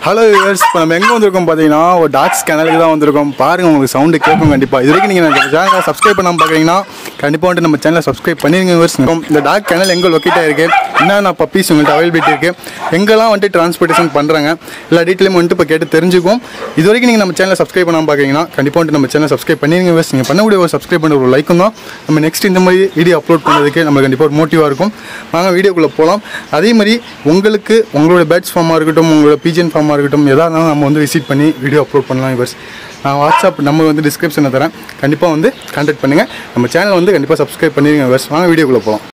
Hello viewers இப்போ நம்ம எங்கே வந்திருக்கோம் பார்த்தீங்கன்னா ஒரு டாக்ஸ் சேனலுக்கு தான் வந்திருக்கோம் பாருங்க உங்களுக்கு சவுண்டு கேட்கும் கண்டிப்பாக இது வரைக்கும் நீங்கள் நம்ம சேனலை சப்ஸ்கிரைப் பண்ணாமல் பார்க்குறீங்கன்னா கண்டிப்பாக வந்துட்டு நம்ம சேனலை சப்ஸ்கிரைப் பண்ணிருங்க வியூவர்ஸ் இந்த டாக் சேனல் எங்கே லொக்கேட் ஆயிருக்கு என்னென்ன பப்பீஸ் உங்கள்கிட்ட அவைலபிலிட்டி இருக்குது எங்கெல்லாம் வந்துட்டு டிரான்ஸ்போர்ட்டேஷன் பண்ணுறாங்க எல்லா டீட்டெயிலும் வந்துட்டு இப்போ கேட்டு தெரிஞ்சுக்கும் இது வரைக்கும் நீங்கள் நம்ம சேனலை சப்ஸ்கிரைப் பண்ணாமல் பார்க்குறீங்கன்னா கண்டிப்பாக வந்துட்டு நம்ம சேனலை சப்ஸ்கிரைப் பண்ணிருங்க வியூவர்ஸ் நீங்கள் பண்ணக்கூடிய ஒரு சப்ஸ்கிரைப் பண்ணுற ஒரு லைக்கும் தான் நம்ம நெக்ஸ்ட் இந்த மாதிரி வீடியோ அப்லோட் பண்ணுறதுக்கு நம்ம கண்டிப்பாக ஒரு மோட்டிவாக இருக்கும் வாங்க வீடியோக்குள்ளே போகலாம் அதே மாதிரி உங்களுக்கு உங்களோட பேட்ஸ் ஃபார்மாக இருக்கட்டும் உங்களோட பிஜிஎன் ஃபார்மாக இருக்கட்டும் எதாக இருந்தாலும் நம்ம வந்து விசிட் பண்ணி வீடியோ அப்லோட் பண்ணலாம் இவர்ஸ் நான் வாட்ஸ்அப் நம்ம வந்து டிஸ்கிரிப்ஷனில் தரேன் கண்டிப்பாக வந்து கான்டாக்ட் பண்ணுங்கள் நம்ம சேனல் வந்து கண்டிப்பாக சப்ஸ்கிரைப் பண்ணிடுங்க இவர்ஸ் வாங்க வீடியோக்குள்ளே போகலாம்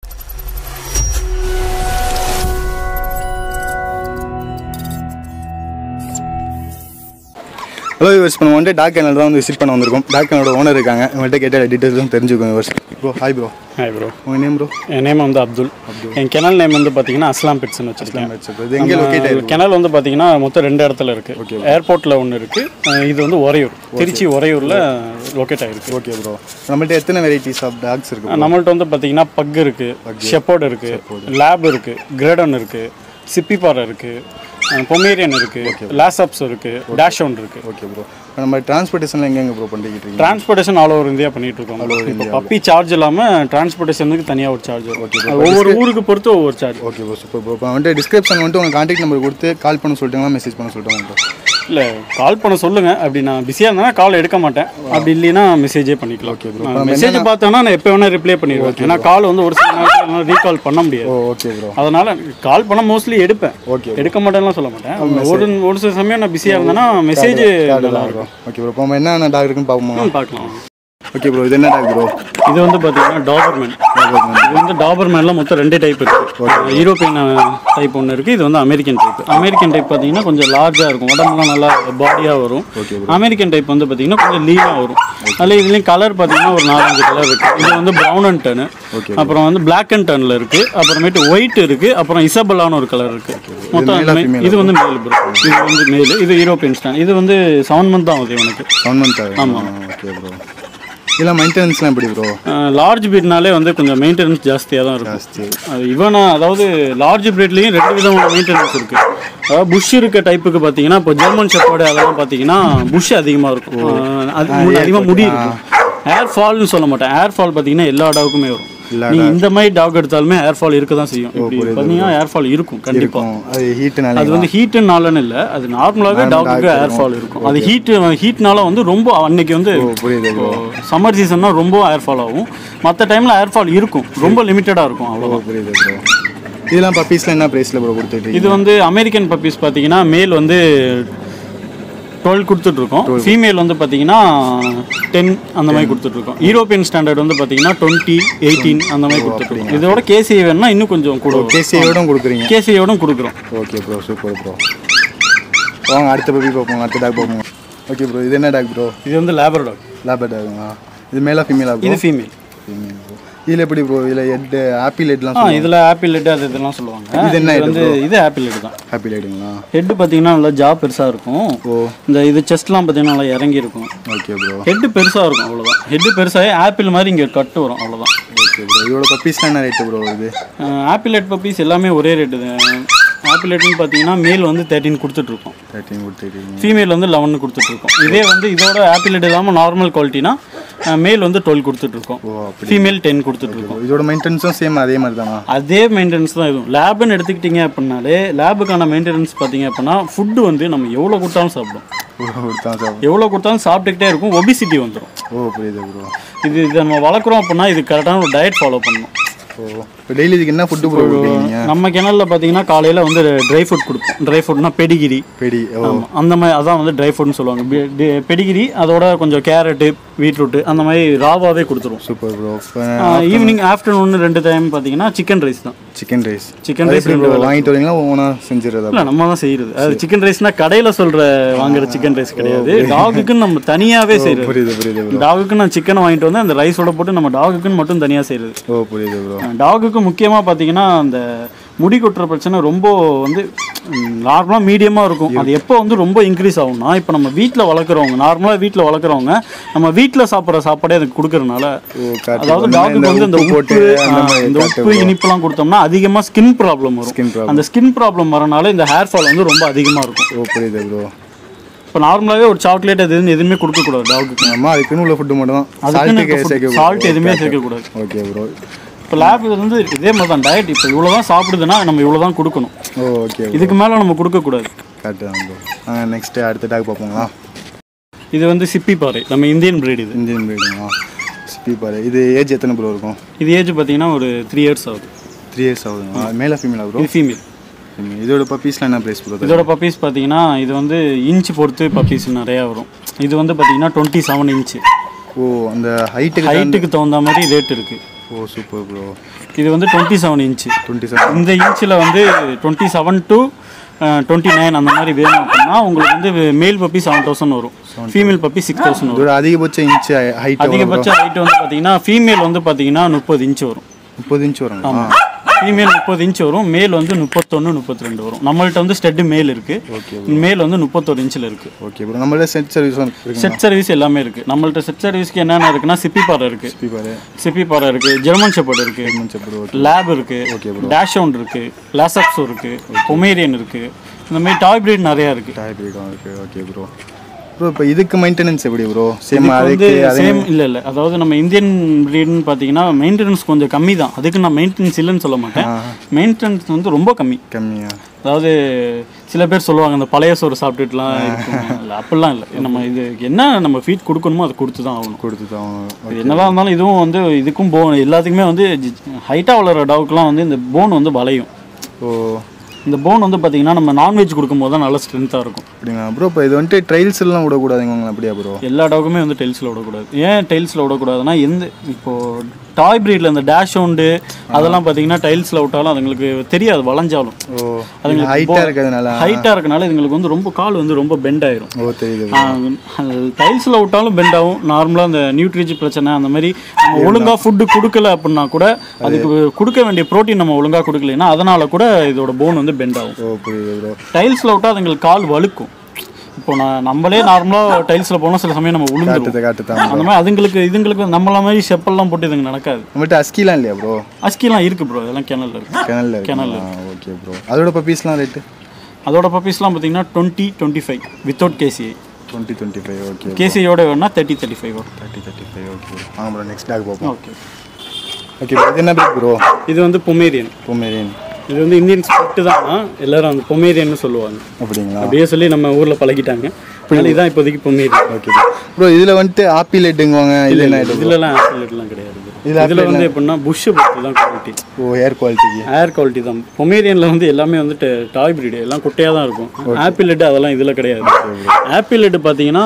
ஹலோ யூவர்ஸ் இப்போ நம்ம வந்து டாக் கேனல் தான் வந்து விசிட் பண்ண வந்திருக்கோம் டாக் கேனலோட ஓனர் இருக்காங்க இவங்கள்ட்ட கேட்ட டீட்டெயில்ஸும் தெரிஞ்சுக்கோங்க yours bro hi bro hi bro உங்கள் நேம் ப்ரோ என் நேம் வந்து அப்துல் என் கெனல் நேம் வந்து பார்த்தீங்கன்னா அஸ்லாம் பெட்ஸ்னு வச்சிருக்கேன் இது எங்கே லொக்கேட் ஆயிருக்கு கெனல் வந்து பார்த்தீங்கன்னா மொத்தம் ரெண்டு இடத்துல இருக்கு ஏர்போர்ட்டில் ஒன்று இருக்கு அஹ் இது வந்து உறையூர் திருச்சி உறையூரில் லொக்கேட் ஆயிருக்கு ஓகே ப்ரோ நம்மள்ட்ட எத்தனை வெரைட்டிஸ் ஆஃப் டாக்ஸ் இருக்கு bro? நம்மள்ட்ட வந்து பார்த்தீங்கன்னா பக் இருக்கு ஷெப்போர்ட் இருக்கு லேப் இருக்கு கிரேடன் இருக்கு சிப்பிபாறை இருக்கு பொமேரியன் இருக்கு லேசப்ஸ் இருக்கு டேஷ் ஒன் இருக்கு ஓகே ப்ரோ இப்போ நம்ம டிரான்ஸ்போர்ட்டேஷனில் எங்கெங்க ப்ரோ பண்ணிக்கிட்டு இருக்கீங்க டிரான்ஸ்போர்ட்டேஷன் ஆல் ஓவர் இந்தியா பண்ணிட்டு இருக்கோம் இப்போ பப்பி சார்ஜ் இல்லாமல் டிரான்ஸ்போர்ட்டேஷனுக்கு தனியாக ஒரு சார்ஜ் வரும் ஒவ்வொரு ஊருக்கு பொறுத்து ஒவ்வொரு charge okay bro super bro இப்போ வந்துட்டு டிஸ்கிரிப்ஷன் வந்துட்டு உங்கள் கான்டாக்ட் நம்பர் கொடுத்து கால் பண்ண சொல்லிட்டாங்களா மெசேஜ் பண்ண சொல்லிட்டாங்க ப்ரோ இல்லை கால் பண்ண சொல்லுங்க அப்படி நான் பிஸியாக இருந்தேன்னா கால் எடுக்க மாட்டேன் அப்படி இல்லைன்னா மெசேஜே பண்ணிக்கலாம் ஓகே ப்ரோ மெசேஜ் பார்த்தோன்னா நான் எப்போ வேணால் ரிப்ளை பண்ணிடுவேன் ஏன்னா கால் வந்து ஒரு சில நேரத்தில் ரீகால் பண்ண முடியாது ஓ ஓகே ப்ரோ அதனால கால் பண்ண மோஸ்ட்லி எடுப்பேன் Okay. எடுக்க மாட்டேன்லாம் சொல்ல மாட்டேன் ஒரு ஒரு சில சமயம் நான் பிஸியாக இருந்தேன்னா மெசேஜ் நல்லா இருக்கும் ஓகே ப்ரோ இப்போ நம்ம என்னென்ன டாக் இருக்குன்னு பார்ப்போமா ம், பார்க்கலாம் ஓகே ப்ரோ இது என்ன டாக் ப்ரோ இது வந்து பார்த்தீங்கன்னா டாபர்மேன் இது வந்து டாபர்மேன்ல மொத்தம் ரெண்டு டைப் இருக்கு யூரோப்பியன் டைப் ஒன்று இருக்கு இது வந்து அமெரிக்கன் டைப் அமெரிக்கன் டைப் பார்த்தீங்கன்னா கொஞ்சம் லார்ஜாக இருக்கும் உடம்புலாம் நல்லா பாடியாக வரும் அமெரிக்கன் டைப் வந்து பார்த்தீங்கன்னா கொஞ்சம் லீனாக வரும் அதில் இதுலேயும் கலர் பார்த்தீங்கன்னா ஒரு நாலஞ்சு கலர் இருக்கு இது வந்து ப்ரௌன் அண்ட் டர்னு அப்புறம் வந்து பிளாக் அண்ட் டர்னில் இருக்கு அப்புறமேட்டு ஒயிட் இருக்கு அப்புறம் இசபலான ஒரு கலர் இருக்கு மொத்தம் male ஆ, மே- female இது வந்து மேல் ப்ரோ இது வந்து மேல் இது யூரோப்பியன் ஸ்டாண்ட் இது வந்து செவன் மந்த் தான் ஆகுது எனக்கு ஒன் மந்த் ஆகும் ஓகே ப்ரோ இதெல்லாம் மெயின்டெனன்ஸ்லாம் எப்படி ப்ரோ லார்ஜ் பீட்னாலே வந்து கொஞ்சம் மெயின்டெனன்ஸ் ஜாஸ்தியாக தான் இருக்கும் ஜாஸ்தி அது இவனா அதாவது லார்ஜ் பிரீட்லேயும் ரெண்டு விதமான மெயின்டெனன்ஸ் இருக்கு அதாவது புஷ் இருக்க டைப்புக்கு பார்த்தீங்கன்னா இப்போ ஜெர்மன் ஷெப்பர்டு அதெல்லாம் பார்த்தீங்கன்னா புஷ் அதிகமாக இருக்கும் அஹ் அது அதிகமாக முடி இருக்கும் ஏர் ஃபால்னு சொல்ல மாட்டேன் ஏர் ஃபால் பார்த்தீங்கன்னா எல்லா டாகுக்குமே வரும் எல்லா நீங்க இந்த மாதிரி டாக் எடுத்தாலுமே ஏர் ஃபால் இருக்க தான் செய்யும் இப்படி பார்த்தீங்கன்னா ஏர் ஃபால் இருக்கும் கண்டிப்பா இருக்கும் அது ஹீட்டுனால அது வந்து ஹீட்டுனாலன்னு இல்லை அது நார்மலாகவே டாகுக்கு ஏர் ஃபால் இருக்கும் அது ஹீட்டு ஹீட்னால வந்து ரொம்ப அன்னைக்கு வந்து புரியுது ப்ரோ சம்மர் சீசன்னா ரொம்ப ஏர் ஃபால் ஆகும் மற்ற டைமில் ஏர் ஃபால் இருக்கும் ரொம்ப லிமிட்டடாக இருக்கும் அவ்வளோதான் புரியுது ப்ரோ இதெல்லாம் பப்பீஸ்லாம் என்ன ப்ரைஸில் ப்ரோ கொடுத்துட்டு இது வந்து அமெரிக்கன் பப்பீஸ் பார்த்தீங்கன்னா மேல் வந்து டுவெல் கொடுத்துட்ருக்கோம் ஃபீமேல் வந்து பார்த்தீங்கன்னா டென் அந்த மாதிரி கொடுத்துட்ருக்கோம் யூரோப்பியன் ஸ்டாண்டர்ட் வந்து பார்த்தீங்கன்னா டுவெண்ட்டி எயிட்டீன் அந்த மாதிரி கொடுத்துட்ருக்கோம் இதோட கேசிஐ வேணும்னா இன்னும் கொஞ்சம் கூட கேசியோட கொடுக்குறீங்க கேசிஐயோட கொடுக்குறோம் ஓகே ப்ரோ சூப்பர் ப்ரோ வாங்க அடுத்த பப்பி பார்ப்போம் அடுத்த டாக் பார்ப்போம் ஓகே ப்ரோ இது என்ன டாக் ப்ரோ இது வந்து லேபர் டாக் லேபர் டாகுங்களா இது மேலா ஃபீமேலா ப்ரோ இது ஃபீமேல் ஃபீமேல் ப்ரோ இதில் எப்படி ப்ரோ இதில் ஹெட் ஆப்பிள் ஹெட்லாம் ஆ இதில் ஆப்பிள் லெட் அது இதெல்லாம் சொல்லுவாங்க இது என்ன இது வந்து இது ஆப்பிள் லெட் தான் ஹாப்பி லைட்டுங்களா ஹெட் பார்த்தீங்கன்னா நல்லா ஜா பெருசாக இருக்கும் ஓ இந்த இது செஸ்ட்லாம் பார்த்தீங்கன்னா நல்லா இறங்கி இருக்கும் ஓகே ப்ரோ ஹெட்டு பெருசாக இருக்கும் அவ்வளோதான் ஹெட்டு பெருசாகி ஆப்பிள் மாதிரி இங்கே கட்டு வரும் அவ்வளோதான் ஓகே ப்ரோ இதோட பப்பீஸ்லாம் என்ன ரேட்டு ப்ரோ இது ஆப்பிள் ஹெட் பப்பீஸ் எல்லாமே ஒரே ரேட்டு தான் ஆப்பிள் ஹெட்னு பார்த்தீங்கன்னா மேல் வந்து தேர்ட்டின் கொடுத்துட்ருக்கோம் தேர்ட்டின் கொடுத்துருக்கீங்க ஃபீமேல் வந்து லெவன் கொடுத்துட்ருக்கோம் இதே வந்து இதோட ஆப்பிள் ஹெட் இல்லாமல் நார்மல் குவாலிட்டினா மேல் வந்து டுவெல் கொடுத்துட்ருக்கோம் ஓ அப்படி ஃபீமேல் டென் கொடுத்துட்ருக்கோம் இதோட மெயின்டெனன்ஸும் சேம் அதே மாதிரி தானா அதே மெயின்டெனன்ஸ் தான் இதுவும் லேப்னு எடுத்துக்கிட்டிங்க அப்படின்னாலே லேபுக்கான மெயின்டெனன்ஸ் பார்த்தீங்க அப்படின்னா ஃபுட்டு வந்து நம்ம எவ்வளோ கொடுத்தாலும் சாப்பிடும் ஓ கொடுத்தா சார் எவ்வளோ கொடுத்தாலும் சாப்பிட்டுக்கிட்டே இருக்கும் ஒபிசிட்டி வந்துடும் ஓ புரியுது ப்ரோ இது இதை நம்ம வளர்க்குறோம் அப்படின்னா இது கரெக்டான ஒரு டயட் ஃபாலோ பண்ணணும் ஓ இப்போ டெய்லி இதுக்கு என்ன ஃபுட்டு ப்ரோ கொடுப்பீங்க நம்ம கிணல்ல பார்த்தீங்கன்னா காலையில் வந்து ட்ரை ஃபுட் கொடுப்போம் ட்ரை ஃபுட்னா பெடிகிரி பெடி ஓ ஆமா. அந்த மாதிரி அதான் வந்து ட்ரை ஃபுட்னு சொல்லுவாங்க பெ- டி- பெடிகிரி அதோட கொஞ்சம் கேரட்டு பீட்ரூட்டு அந்த மாதிரி ராவாவே கொடுத்துருவோம் சூப்பர் ப்ரோ ஈவினிங் ஆஃப்டர்நூன் ரெண்டு டைம் பார்த்தீங்கன்னா சிக்கன் ரைஸ் தான் chicken rice chicken rice bro வாங்கிட்டு வரீங்களா ஓனாக செஞ்சிடறதா இல்லை நம்ம தான் செய்யறது அது சிக்கன் ரைஸ்னா கடையில் சொல்ற வாங்குற சிக்கன் ரைஸ் கிடையாது டாகுக்குன்னு நம்ம தனியாகவே செய்யறது புரியுது புரியுது ப்ரோ டாகுக்கு நான் சிக்கனை வாங்கிட்டு வந்து அந்த ரைஸோட போட்டு நம்ம டாகுக்குன்னு மட்டும் தனியாக செய்யறது ஓ புரியுது ப்ரோ டாகுக்கு முக்கியமாக பார்த்தீங்கன்னா அந்த முடி கொட்டுற பிரச்சனை ரொம்ப வந்து நார்மலாக மீடியமாக இருக்கும் அது எப்போ வந்து ரொம்ப இன்க்ரீஸ் ஆகும்னா இப்போ நம்ம வீட்டில் வளர்க்குறவங்க நார்மலாக வீட்டில் வளர்க்குறவங்க நம்ம வீட்டில் சாப்பிட்ற சாப்பாடே அதுக்கு கொடுக்கறனால ஓ correct. அதாவது டாக்குக்கு வந்து இந்த உப்பு போட்டு உப்பு அந்த ஆ, மாதிரி இந்த correct உப்பு இனிப்புலாம் கொடுத்தோம்னா அதிகமாக ஸ்கின் ப்ராப்ளம் Skin வரும் problem. அந்த ஸ்கின் ப்ராப்ளம் வரனால இந்த ஹேர் ஃபால் வந்து ரொம்ப அதிகமாக இருக்கும் ஓ புரியுது ப்ரோ இப்போ நார்மலாகவே ஒரு சாக்லேட் அது இதுன்னு எதுவுமே கொடுக்கக்கூடாது டாகுக்கு நம்ம அதுக்குன்னு உள்ள ஃபுட்டு மட்டும் தான் சால்ட்டுக்கு சேர்க்க சால்ட் எதுவுமே சேர்க்கக்கூடாது ஓகே ப்ரோ இப்போ லேப் வந்து இதே மாதிரி தான் டயட் இப்போ இவ்வளோ தான் சாப்பிடுதுன்னா நம்ம இவ்வளோ தான் கொடுக்கணும் ஓ ஓகே இதுக்கு மேலே நம்ம கொடுக்கக்கூடாது கரெக்டு தான் ப்ரோ நெக்ஸ்ட்டு அடுத்த டாக் பார்ப்போங்களா இது வந்து சிப்பி பாறை நம்ம இந்தியன் breed இது இந்தியன் பிரீடுங்களா சிப்பி பாரு இது ஏஜ் எத்தனை ப்ரோ இருக்கும் இது ஏஜ் பார்த்தீங்கன்னா ஒரு த்ரீ இயர்ஸ் ஆகுது த்ரீ இயர்ஸ் ஆகுதுங்களா மேலே ஃபீமேலா ப்ரோ இது ஃபீமேல் இதோட பப்பீஸ்லாம் என்ன ப்ரைஸ் ப்ரோ இதோட பப்பீஸ் பார்த்தீங்கன்னா இது வந்து இன்ச் பொறுத்து பப்பீஸ் நிறையா வரும் இது வந்து பார்த்தீங்கன்னா டுவெண்ட்டி செவன் இன்ச்சு ஓ அந்த ஹைட்டுக்கு ஹைட்டுக்கு தகுந்த மாதிரி ரேட் இருக்குது ஓ சூப்பர் ப்ரோ இது வந்து twenty seven inch twenty seven இந்த இன்ச்சில் வந்து twenty seven to twenty nine அந்த மாதிரி வேணும் அப்படின்னா உங்களுக்கு வந்து மேல் பப்பி செவன் தௌசண்ட் வரும் ஃபீமேல் பப்பி சிக்ஸ் தௌசண்ட் வரும் இதோட அதிகபட்ச இன்ச்சு ஹைட் அதிகபட்ச ஹைட் வந்து பார்த்தீங்கன்னா ஃபீமேல் வந்து பார்த்தீங்கன்னா முப்பது இன்ச் வரும் முப்பது இன்ச் வருங்களா ஃபீமேல் முப்பது இன்ச் வரும் மேல் வந்து முப்பத்தொன்று முப்பத்தி ரெண்டு வரும் நம்மள்ட்ட வந்து ஸ்டெட்டு மேல் இருக்குது மேல் வந்து முப்பத்தொரு இன்ச்சில் இருக்குது ஓகே ப்ரோ நம்மள செட் சர்வீஸும் இருக்குங்க செட் சர்வீஸ் எல்லாமே இருக்குது நம்மள்ட்ட செட் சர்வீஸ்க்கு என்னென்ன இருக்குன்னா சிப்பி பாறை இருக்குது சிப்பி பாரு சிப்பி பாறை இருக்குது ஜெர்மன் ஷெப்பர்ட் இருக்குது முடிச்ச ப்ரோ லேப் இருக்குது டேஷ் ஹவுண்ட் இருக்குது லாசப்ஸோ இருக்குது பொமேரியன் இருக்குது இந்த மாதிரி டாய் பிரீட் நிறையா இருக்குது டாய் பிரீடும் இருக்கு ஓகே ப்ரோ ப்ரோ இப்போ இதுக்கு மெயின்டெனன்ஸ் எப்படி ப்ரோ சேம் வந்து அதுக்கு அதே சேம் இல்லை இல்லை அதாவது நம்ம இந்தியன் ப்ரீட்னு பார்த்தீங்கன்னா மெயின்டெனன்ஸ் கொஞ்சம் கம்மி தான் அதுக்கு நான் மெயின்டெனன்ஸ் இல்லைன்னு சொல்ல மாட்டேன் மெயின்டெனன்ஸ் வந்து ரொம்ப கம்மி கம்மியா அதாவது சில பேர் சொல்லுவாங்க இந்த பழைய சோறு சாப்பிட்டுட்டுலாம் இருக்குங்க இல்லை அப்படிலாம் இல்லை நம்ம இது என்ன நம்ம ஃபீட் கொடுக்கணுமோ அதை கொடுத்து தான் ஆகணும் கொடுத்து தான் இது என்னதான் இருந்தாலும் இதுவும் வந்து இதுக்கும் போன் எல்லாத்துக்குமே வந்து ஹைட்டாக வளர டாவுக்குலாம் வந்து இந்த போன் வந்து வளையும் ஓ இந்த போன் வந்து பார்த்தீங்கன்னா நம்ம நான்வெஜ் கொடுக்கும்போது தான் நல்ல ஸ்ட்ரென்த்தாக இருக்கும் அப்படிங்களா ப்ரோ இப்போ இது வந்துட்டு ட்ரைல்ஸ் எல்லாம் விடக்கூடாதுங்க உங்களை அப்படியா ப்ரோ எல்லா டாகுமே வந்து டெயில்ஸில் விடக்கூடாது ஏன் டெயில்ஸில் விடக்கூடாதுன்னா எந்த இப்போது டாய் பிரீடில் இந்த டேஷ் உண்டு அதெல்லாம் பார்த்தீங்கன்னா டைல்ஸில் விட்டாலும் அதுங்களுக்கு தெரியாது வளைஞ்சாலும் ஓ அதுங்களுக்கு ஹைட்டாக இருக்கிறதுனால ஹைட்டாக இருக்கனால இதுங்களுக்கு வந்து ரொம்ப கால் வந்து ரொம்ப பெண்ட் ஆயிரும் ஓ தெரியுது டைல்ஸில் விட்டாலும் பெண்ட் ஆகும் நார்மலாக அந்த நியூட்ரிஜி பிரச்சனை அந்த மாதிரி நம்ம ஒழுங்காக ஃபுட்டு கொடுக்கல அப்படின்னா கூட அதுக்கு கொடுக்க வேண்டிய ப்ரோட்டீன் நம்ம ஒழுங்காக கொடுக்கலைன்னா அதனால கூட இதோட போன் வந்து பெண்ட் ஆகும் ஓ புரியுது ப்ரோ டைல்ஸில் விட்டால் அதுங்களுக்கு கால் வழுக்கும் இப்போ நான் நம்மளே நார்மலாக டைல்ஸில் போனால் சில சமயம் நம்ம விழுந்துருவோம் காட்டு காட்டு தான் அந்த மாதிரி அதுங்களுக்கு இதுங்களுக்கு நம்மள மாதிரி செப்பல்லாம் போட்டு இதுங்க நடக்காது நம்மகிட்ட அஸ்கிலாம் இல்லையா ப்ரோ அஸ்கிலாம் இருக்கு ப்ரோ இதெல்லாம் கிணல்ல இருக்கு கிணல்ல இருக்கு ஓகே ப்ரோ அதோட பப்பீஸ்லாம் ரேட்டு அதோட பப்பீஸ்லாம் பார்த்தீங்கன்னா twenty twenty five without KCI twenty twenty five okay கேசிஐயோட வேணா தேர்ட்டி தேர்ட்டி ஃபைவ் வரும் தேர்ட்டி தேர்ட்டி ஃபைவ் ஓகே ஆமாம் ப்ரோ நெக்ஸ்ட் டாக் பார்ப்போம் ஓகே ஓகே இது என்ன பேக் ப்ரோ இது வந்து பொமேரியன் பொமேரியன் இது வந்து இந்தியன் ஸ்பிரிட் தான் எல்லாரும் அந்த பொமேரியன்னு சொல்லுவாங்க அப்படிங்களா அப்படியே சொல்லி நம்ம ஊரில் பழகிட்டாங்க அதனால இதான் இப்போதைக்கு பொமேரியன் ஓகே ப்ரோ இதில் வந்துட்டு ஆப்பிள் எட்டுங்குவாங்க இது என்ன ஐட்டம் இதுலலாம் ஆப்பிள்லாம் கிடையாது இதுல இதில் வந்து எப்படின்னா புஷ் பொறுத்து தான் குவாலிட்டி ஓ ஏர் குவாலிட்டிக்கு ஏர் குவாலிட்டி தான் பொமேரியனில் வந்து எல்லாமே வந்துட்டு டாய் பிரீடு எல்லாம் குட்டையாக தான் இருக்கும் ஆப்பிள் ஹெட் அதெல்லாம் இதில் கிடையாது ஆப்பிள் ஹெட் பார்த்தீங்கன்னா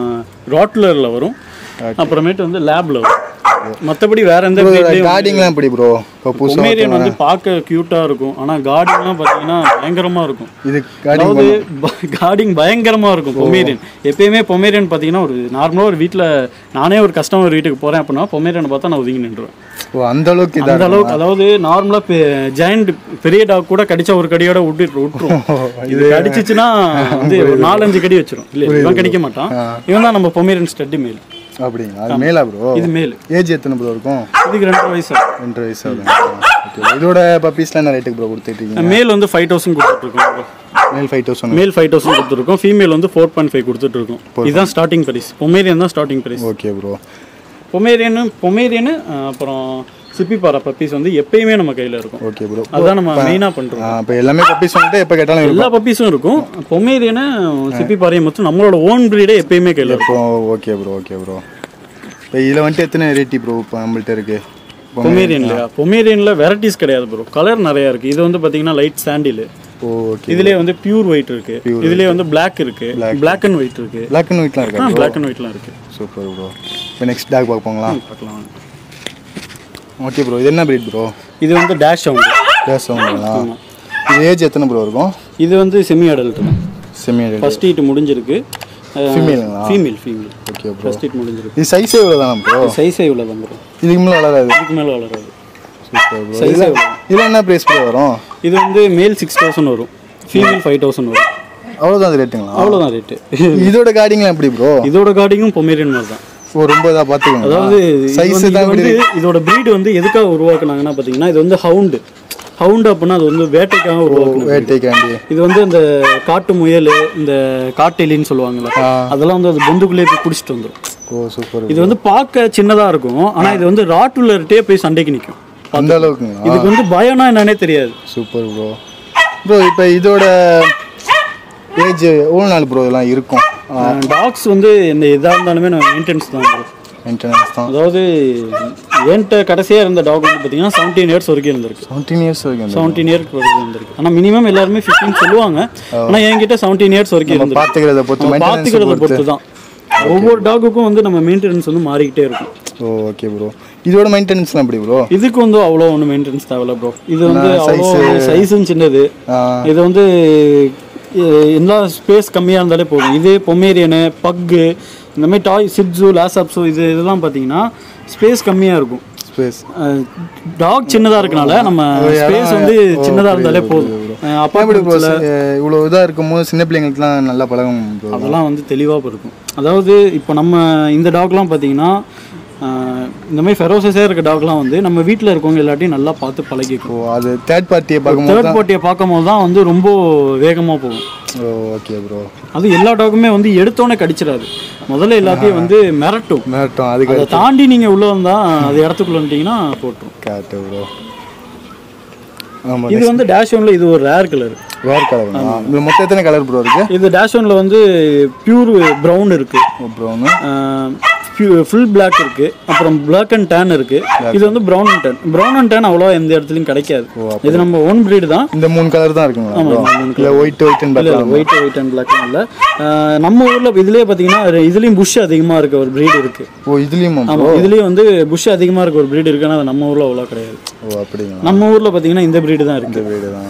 ராட்லரில் வரும் அப்புறமேட்டு வந்து லேபில் வரும் மற்றபடி வேற எந்த breedலயும் கார்டிங்லாம் எப்படி ப்ரோ இப்போ புதுசாக பொமேரியன் வந்து பார்க்க க்யூட்டாக இருக்கும் ஆனால் கார்டிங்லாம் பார்த்தீங்கன்னா பயங்கரமாக இருக்கும் இது கார்டிங் அதாவது கார்டிங் பயங்கரமாக இருக்கும் பொமேரியன் எப்பயுமே பொமேரியன் பார்த்தீங்கன்னா ஒரு நார்மலாக ஒரு வீட்டில் நானே ஒரு கஸ்டமர் வீட்டுக்கு போகிறேன் அப்படின்னா பொமேரியனை பார்த்தா நான் ஒதுங்கி நின்றுவேன் ஓ அந்த அளவுக்கு அந்த இதாக அளவுக்கு அதாவது நார்மலாக ஜெயண்ட் பெரிய டாக் கூட கடிச்சா ஒரு கடியோட விட்டு விட்டுரும் இது கடிச்சிச்சுன்னா வந்து ஒரு நாலஞ்சு கடி வச்சிரும் இல்லை இவன் கடிக்க மாட்டான் இவன் தான் நம்ம பொமேரியன் ஸ்டெட்டு மேல் அப்படிங்களா அது மேலா ப்ரோ இது மேல் ஏஜ் எத்தனை ப்ரோ இருக்கும் இதுக்கு ரெண்டரை வயசு ரெண்டு வயசு ஆகுது ஓகே இதோட பப்பீஸ்லாம் என்ன ரேட்டுக்கு ப்ரோ கொடுத்துட்ருக்கீங்க மேல் வந்து ஃபைவ் தௌசண்ட் கொடுத்துட்ருக்கோம் male five thousand male five thousand கொடுத்துருக்கோம் ஃபீமேல் வந்து ஃபோர் பாயிண்ட் ஃபைவ் கொடுத்துட்ருக்கோம் இதுதான் ஸ்டார்டிங் ப்ரைஸ் பொமேரியன் தான் starting price okay bro Pomeranian Pomeranian அப்புறம் சிப்பிப்பாறை பப்பீஸ் வந்து எப்பயுமே நம்ம கையில் இருக்கும் ஓகே ப்ரோ அதுதான் நம்ம மெயினாக பண்ணுறோம் இப்போ எல்லாமே பப்பீஸ் வந்துட்டு எப்போ கேட்டாலும் இருக்கும் எல்லா பப்பீஸும் இருக்கும் பொமேரியனு சிப்பிப்பாறையும் மொத்தம் நம்மளோட ஓன் ப்ரீடே எப்பயுமே கையில் இருக்கும் இப்போ ஓகே ப்ரோ ஓகே ப்ரோ இப்போ இதில் வந்துட்டு எத்தனை வெரைட்டி ப்ரோ இப்போ நம்மள்ட்ட இருக்கு இப்போ பொமேரியன்லையா பொமேரியனில் வெரைட்டிஸ் கிடையாது ப்ரோ கலர் நிறையா இருக்குது இது வந்து பார்த்தீங்கன்னா லைட் சாண்டில் ஓகே இதுலேயே வந்து பியூர் ஒயிட் இருக்கு இதுலேயே வந்து பிளாக் இருக்கு பிளாக் அண்ட் ஒயிட் இருக்கு பிளாக் அண்ட் ஒயிட்லாம் இருக்கா பிளாக் அண்ட் ஒயிட்லாம் இருக்கு சூப்பர் ப்ரோ இப்போ நெக்ஸ்ட் டாக் பார்ப்போங்களா பார்க்கலாம் ஓகே ப்ரோ இது என்ன breed ப்ரோ இது வந்து டேஷ் சவுண்ட் பேச சவுண்டுங்களா இது ஏஜ் எத்தனை ப்ரோ இருக்கும் இது வந்து semi adult semi first heat முடிஞ்சிருக்கு Female-ங்களா? Female female okay bro first heat முடிஞ்சிருக்கு இது சைஸே இவ்வளோ தானே ப்ரோ சைஸே இவ்வளோ தான் ப்ரோ இதுக்கு மேலே வளராது இதுக்கு மேலே வளராது சூப்பர் ப்ரோ சைஸே இவ்வளோ இதில் என்ன ப்ரைஸ் ப்ரோ வரும் இது வந்து மேல் சிக்ஸ் தௌசண்ட் வரும் ஃபீமேல் ஃபைவ் தௌசண்ட் வரும் அவ்வளோதான் அது ரேட்டுங்களா அவ்வளோதான் ரேட்டு இதோட கார்டிங்லாம் எப்படி ப்ரோ இதோட கார்டிங்கும் பொமேரியன் மாதிரி தான் ஓ ரொம்ப இதாக பார்த்துக்கோங்க அதாவது இது சைஸ் வந்து- தான் இது இப்படி வந்து இதோட breed வந்து எதுக்காக உருவாக்குனாங்கன்னா பார்த்தீங்கன்னா இது வந்து ஹவுண்டு ஹவுண்டு அப்படின்னா அது வந்து வேட்டைக்காக உருவாக்கணும் வேட்டைக்காண்டி இது வந்து இந்த காட்டு முயல் இந்த காட்டெலின்னு சொல்லுவாங்கல்ல அதெல்லாம் வந்து அது பொந்துக்குள்ளேயே போய் பிடிச்சிட்டு வந்துடும் ஓ சூப்பர் இது வந்து பார்க்க சின்னதா இருக்கும் ஆனா இது வந்து ராட்டுலர்கிட்டே போய் சண்டைக்கு நிற்கும் அந்த அளவுக்குங்களா இதுக்கு வந்து பயம்னா என்னன்னே தெரியாது சூப்பர் ப்ரோ ப்ரோ இப்போ இதோட ஏஜ் எவ்வளோ நாள் ப்ரோ இதெல்லாம் இருக்கும் டாக்ஸ் வந்து இந்த எதாக இருந்தாலுமே நம்ம மெயின்டெனன்ஸ் தான் bro. மெயின்டெனன்ஸ் தான் அதாவது என்கிட்ட கடைசியாக இருந்த டாக் வந்து பார்த்தீங்கன்னா செவன்டீன் இயர்ஸ் வரைக்கும் இருந்திருக்கு செவன்டீன் இயர்ஸ் வரைக்கும் செவன்டீன் இயர்ஸ் வரைக்கும் இருந்திருக்கு ஆனால் மினிமம் எல்லாருமே ஃபிஃப்டின் சொல்லுவாங்க ஆனால் என்கிட்ட செவன்டீன் இயர்ஸ் வரைக்கும் இருந்திருக்கு பார்த்துக்கிறத பொறுத்து மெயின்டெனன்ஸ் பார்த்துக்கிறத பொறுத்து தான் ஒவ்வொரு டாகுக்கும் வந்து நம்ம மெயின்டெனன்ஸ் வந்து மாறிக்கிட்டே இருக்கும் ஓ ஓகே ப்ரோ இதோட மெயின்டெனன்ஸ்லாம் எப்படி ப்ரோ இதுக்கு வந்து அவ்வளோ ஒன்றும் மெயின்டெனன்ஸ் தேவையில்ல ப்ரோ இது வந்து அவ்வளோ சைஸும் சின்னது இது வந்து எ- எல்லா ஸ்பேஸ் கம்மியாக இருந்தாலே போதும் இதே பொமேரியனு பக்கு இந்த மாதிரி டாய் சிப்ஸு லாசாப்ஸு இது இதெல்லாம் பார்த்தீங்கன்னா ஸ்பேஸ் கம்மியாக இருக்கும் ஸ்பேஸ் டாக் சின்னதாக இருக்கனால நம்ம ஸ்பேஸ் வந்து சின்னதாக இருந்தாலே போதும் எப்படி அப்பார்ட்மெண்ட் ப்ரோ இவ்வளோ இதாக இருக்கும்போது சின்ன பிள்ளைங்களுக்குலாம் நல்லா பழகும் ப்ரோ அதெல்லாம் வந்து தெளிவாக இருக்கும் அதாவது இப்போ நம்ம இந்த டாக்லாம் பார்த்தீங்கன்னா அஹ், இந்த மாதிரி ஃபெரோசஸே இருக்க டாக்லாம் வந்து நம்ம வீட்டில் இருக்கவங்க எல்லாத்தையும் நல்லா பார்த்து பழகிக்கும் ஓ அது தேர்ட் பார்ட்டியை பார்க்கும்போது தேர்ட் பார்ட்டியை பார்க்கும்போது தான் வந்து ரொம்ப வேகமாக போகும் ஓ ஓகே ப்ரோ அது எல்லா டாக்குமே வந்து எடுத்தோன்னே கடிச்சிடாது முதல்ல எல்லாத்தையும் வந்து மிரட்டும் மிரட்டும் அதுக்கு அதை தாண்டி நீங்கள் உள்ளே வந்தால் அது இடத்துக்குள்ள வந்துட்டீங்கன்னா போட்டுரும் கரெக்டு ப்ரோ ஆமாம் இது வந்து டேஷ் ஒன்ல இது ஒரு ரேர் கலர் வேறு கலர் இதில் மொத்தம் எத்தனை கலர் ப்ரோ இருக்கு இது டேஷ் ஒன்ல வந்து பியூர் ப்ரௌன் இருக்கு ப்ரௌனு ஃபுல் Black இருக்கு அப்புறம் Black அண்ட் டேன் இருக்கு இது வந்து brown and tan brown and tan அவ்வளோ எந்த இடத்துலையும் கிடைக்காது இது நம்ம ஓன் breed தான் இந்த மூணு கலர் தான் இருக்குங்களா ப்ரோ இல்லை ஒயிட் ஒயிட் அண்ட் இல்ல ஒயிட் ஒயிட் அண்ட் பிளாக் இல்லை நம்ம ஊர்ல இதுலயே பாத்தீங்கன்னா இதுலயும் புஷ் அதிகமா இருக்க ஒரு breed இருக்கு ஓ இதுலேயும் ஆமா இதுலயும் வந்து புஷ் அதிகமா இருக்க ஒரு breed இருக்கு ஆனா அது நம்ம ஊர்ல அவ்வளோ கிடையாது ஓ அப்படிங்களா நம்ம ஊர்ல பாத்தீங்கன்னா இந்த breed தான் இருக்கு இந்த வீடு தான்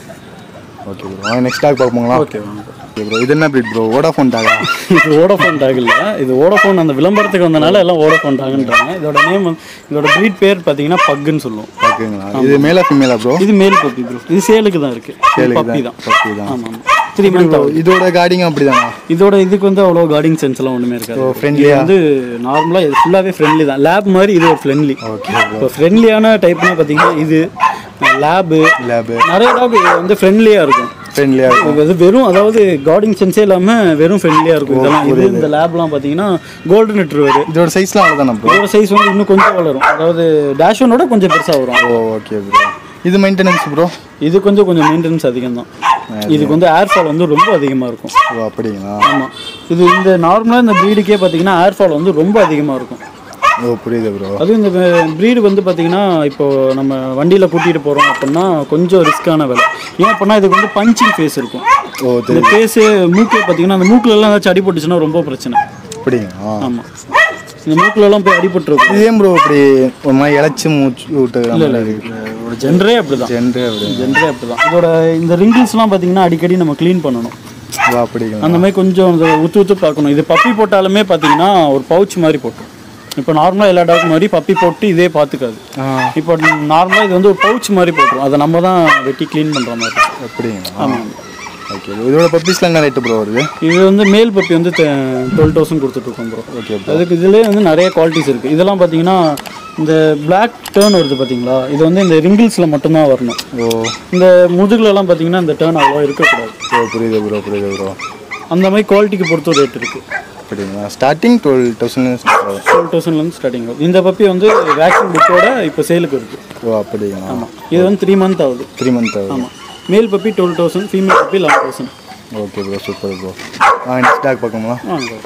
ஓகே ப்ரோ வாங்க நெக்ஸ்ட் டாக் பார்ப்போங்களா ஓகே வாங்க ஓகே ப்ரோ இது என்ன breed ப்ரோ வோடாஃபோன் டாகா இது ஓடோஃபோன் டாக் இல்ல இது ஓடோஃபோன் அந்த விளம்பரத்துக்கு வந்தனால எல்லாம் ஓடோஃபோன் டாக்ன்றாங்க இதோட நேம் இதோட breed பேர் பாத்தீங்கன்னா பக்குன்னு சொல்லுவோம் ஓகேங்களா இது மேலா ஃபீமேலா ப்ரோ இது மேல் பப்பி ப்ரோ இது சேலுக்கு தான் இருக்கு பப்பி தான் பப்பி தான் ஆமா ஆமா த்ரீ மந்த் ஆகுது இதோட கார்டிங் அப்படிதானா இதோட இதுக்கு வந்து அவ்வளோ கார்டிங் சென்ஸ் எல்லாம் ஒன்றுமே இருக்காது friendly இது வந்து நார்மலாக இது ஃபுல்லாகவே ஃப்ரெண்ட்லி தான் லேப் மாதிரி இது ஒரு ஃப்ரெண்ட்லி ஓகே இப்போ ஃப்ரெண்ட்லியான டைப்னா பார்த்தீங்கன்னா இது லேபு லேபு நிறைய டாக் வந்து ஃப்ரெண்ட்லியாக இருக்கும் ஃப்ரெண்ட்லியாக இருக்கும் இது வெறும் அதாவது கார்டிங் சென்ஸே இல்லாமல் வெறும் ஃப்ரெண்ட்லியாக இருக்கும் இதெல்லாம் இது இந்த லேப்லாம் பார்த்தீங்கன்னா கோல்டன் ரிட்ருவர் இதோட சைஸ்லாம் அவ்வளோதானா ப்ரோ இதோட சைஸ் வந்து இன்னும் கொஞ்சம் வளரும் அதாவது டேஷனோட கொஞ்சம் பெருசாக வரும் ஓ ஓகே ப்ரோ இது மெயின்டெனன்ஸ் ப்ரோ இது கொஞ்சம் கொஞ்சம் மெயின்டெனன்ஸ் அதிகம் தான் இதுக்கு வந்து ஏர் ஃபால் வந்து ரொம்ப அதிகமாக இருக்கும் ஓ அப்படிங்களா ஆமாம் இது இந்த நார்மலாக இந்த ப்ரீடுக்கே பார்த்தீங்கன்னா ஏர் ஃபால் வந்து ரொம்ப அதிகமாக இருக்கும் ஓ புரியுது ப்ரோ அதுவும் இந்த ப்ரீடு வந்து பார்த்தீங்கன்னா இப்போ நம்ம வண்டியில் கூட்டிகிட்டு போகிறோம் அப்படின்னா கொஞ்சம் ரிஸ்க்கான வேலை ஏன் அப்படின்னா இதுக்கு வந்து பஞ்சிங் ஃபேஸ் இருக்கும் ஓ இந்த ஃபேஸு மூக்கு பார்த்தீங்கன்னா அந்த மூக்குலலாம் ஏதாச்சும் அடிபட்டுச்சுன்னா ரொம்ப பிரச்சனை அப்படிங்களா ஆமாம் இந்த மூக்குலலாம் போய் அடிபட்டுருக்கும் இது ஏன் ப்ரோ இப்படி ஒரு மாதிரி இழைச்சி மூச்சு விட்டு ஒரு ஜென்ரே அப்படி தான் ஜென்ரு அப்படி ஜென்ரே அப்படி தான் இதோட இந்த ரிங்கிள்ஸ்லாம் பார்த்தீங்கன்னா அடிக்கடி நம்ம க்ளீன் பண்ணணும் ஓ அப்படிங்களா அந்த மாதிரி கொஞ்சம் இந்த உத்து உத்து பார்க்கணும் இது பப்பி போட்டாலுமே பார்த்தீங்கன்னா ஒரு பவுச் மாதிரி போட்டோம் இப்போ நார்மலாக எல்லா டாக் மாதிரி பப்பி போட்டு இதே பார்த்துக்காது ஆ இப்போ நார்மலாக இது வந்து ஒரு பவுச் மாதிரி போட்டுரும் அதை நம்ம தான் வெட்டி க்ளீன் பண்ணுற மாதிரி இருக்கும். அப்படிங்களா ஓகே இதோட பப்பீஸ்லாம் என்ன ரேட்டு ப்ரோ வருது இது வந்து மேல் பப்பி வந்து டுவெல் தௌசண்ட் கொடுத்துட்ருக்கோம் ப்ரோ ஓகே அதுக்கு இதுலேயே வந்து நிறைய குவாலிட்டிஸ் இருக்குது இதெல்லாம் பார்த்தீங்கன்னா இந்த பிளாக் டேர்ன் வருது பார்த்தீங்களா இது வந்து இந்த ரிங்கிள்ஸில் மட்டும்தான் வரணும் ஓ இந்த முதுகுலலாம் பார்த்தீங்கன்னா இந்த டேர்ன் அவ்வளோ இருக்கக்கூடாது ஓ புரியுது ப்ரோ புரியுது ப்ரோ அந்த மாதிரி குவாலிட்டிக்கு பொறுத்த ரேட் இருக்குது அப்படிங்களா ஸ்டார்டிங் டுவெல் தௌசண்ட் டுவெல் தௌசண்ட்லேருந்து ஸ்டார்டிங் ஆகும் இந்த பப்பி வந்து வேக்சின் புக்கோட இப்போ சேலுக்கு இருக்குது ஓ அப்படிங்களா ஆமாம் இது வந்து த்ரீ மந்த் ஆகுது த்ரீ மந்த் ஆகுது ஆமாம் male puppy twelve thousand female puppy eleven thousand okay bro super bro ஆ நெக்ஸ்ட் டாக் பார்க்கணுமா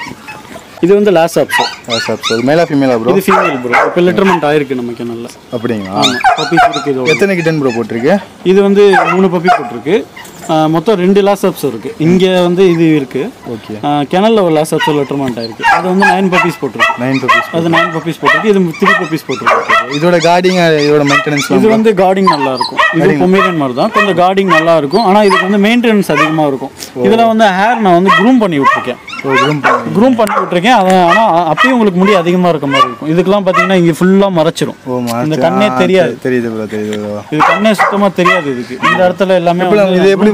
இது வந்து லாஸ் ஆப்ஸ் சார் ஸோ மேலா ஃபீமேலா ப்ரோ இது ஃபீமேல் ப்ரோ இப்போ லிட்டர்மெண்ட் ஆயிருக்கு நமக்கு நல்லா அப்படிங்களா ஆமாம் பப்பீஸ் இருக்கு இது எத்தனை கிட்டன் ப்ரோ போட்டிருக்கு இது வந்து மூணு பப்பி போட்டிருக்கு ஆஹ் மொத்தம் ரெண்டு லாஸ் ஆப்ஸ் இருக்கு இங்கே வந்து இது இருக்கு ஓகே கிணல்ல ஒரு லாஸ் ஆப்ஸ் லிட்டர்மெண்ட் ஆயிருக்கு அது வந்து நைன் பப்பீஸ் போட்டிருக்கு நைன் பப்பீஸ் அது நைன் பப்பீஸ் போட்டிருக்கு இது த்ரீ பப்பீஸ் போட்டிருக்கு இதோட கார்டிங் இதோட மெயின்டெனன்ஸ்லாம் இது வந்து கார்டிங் நல்லா இருக்கும் இது பொமேரியன் மாதிரி தான் கொஞ்சம் கார்டிங் நல்லா இருக்கும் ஆனால் இதுக்கு வந்து மெயின்டெனன்ஸ் அதிகமாக இருக்கும் இதில் வந்து ஹேர் நான் வந்து க்ரூம் பண்ணி விட்டுருக்கேன் ஓ ரூம் க்ரூம் பண்ணி விட்டுருக்கேன் அது ஆனால் அப்பயும் உங்களுக்கு முடி அதிகமாக இருக்க மாதிரி இருக்கும் இதுக்கெல்லாம் பார்த்தீங்கன்னா இங்கே ஃபுல்லாக மறைச்சிரும் ஓ இந்த மாஸ்டர் கண்ணே தெரியாது தெரியுது ப்ரோ தெரியுது ப்ரோ இது கண்ணே சுத்தமாக தெரியாது இதுக்கு இந்த இடத்துல எல்லாமே இப்போ வந்து இது எப்படி